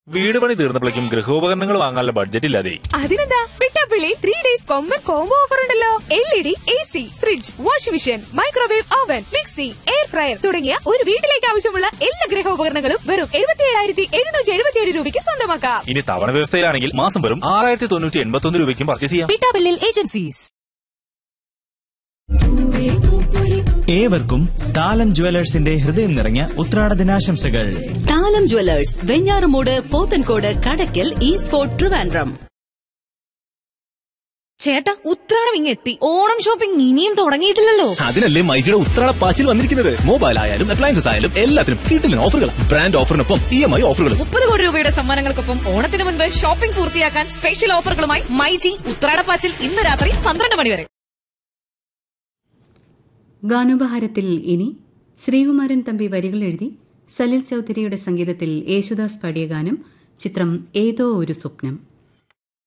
വീട് പണി തീർന്നപ്പോഴേക്കും ഗൃഹോപകരണങ്ങൾ വാങ്ങാനുള്ള ബഡ്ജറ്റ് ഇല്ലാതെ അതിനെന്താ വിട്ടാപ്പിള്ളി ത്രീ ഡേയ്സ് കൊമ്പൻ കോംബോ ഓഫർ ഉണ്ടല്ലോ L E D A C fridge washing machine microwave oven mixie air fryer തുടങ്ങിയ ഒരു വീട്ടിലേക്ക് ആവശ്യമുള്ള എല്ലാ ഗൃഹോപകരണങ്ങളും വെറും എഴുപത്തി ഏഴായിരത്തി എഴുന്നൂറ്റി എഴുപത്തിയേഴ് രൂപയ്ക്ക് സ്വന്തമാക്കാം ഇനി തവണ വ്യവസ്ഥയിലാണെങ്കിൽ മാസം വെറും ആറായിരത്തി തൊണ്ണൂറ്റി എൺപത്തി ഒന്ന് രൂപയ്ക്കും പർച്ചേസ് ചെയ്യാം വിട്ടാപ്പിള്ളിൽ ഏജൻസീസ് ഏവർക്കും താലം ജുവലേഴ്സിന്റെ ഹൃദയം നിറഞ്ഞ ഉത്രാട ദിനാശംസകൾ Thalam jewellers Venjaramoodu Pothencode Kadakkal East Fort Trivandrum ചേട്ടാ ഉത്രാടം ഇങ്ങെത്തി ഓണം ഷോപ്പിംഗ് ഇനിയും തുടങ്ങിയിട്ടില്ലല്ലോ അതിനല്ലേ മൈജിയുടെ ഉത്രാട പാച്ചിൽ വന്നിരിക്കുന്നത് മൊബൈൽ ആയാലും അപ്ലയൻസസ് ആയാലും എല്ലാത്തിനും കിട്ടില്ല ഓഫറുകൾ ബ്രാൻഡ് ഓഫറിനൊപ്പം ഇ എം ഐ ഓഫറുകളും മുപ്പത് കോടി രൂപയുടെ സമ്മാനങ്ങൾക്കൊപ്പം ഓണത്തിന് മുൻപ് ഷോപ്പിംഗ് പൂർത്തിയാക്കാൻ സ്പെഷ്യൽ ഓഫറുകളുമായി മൈജി ഉത്രാടപ്പാച്ചിൽ ഇന്ന് രാത്രി പന്ത്രണ്ട് മണി വരെ ഗാനോപഹാരത്തിൽ ഇനി ശ്രീകുമാരൻ തമ്പി വരികൾ എഴുതി സലിൽ ചൌധരിയുടെ സംഗീതത്തിൽ യേശുദാസ് പാടിയ ഗാനം ചിത്രം ഏതോ ഒരു സ്വപ്നം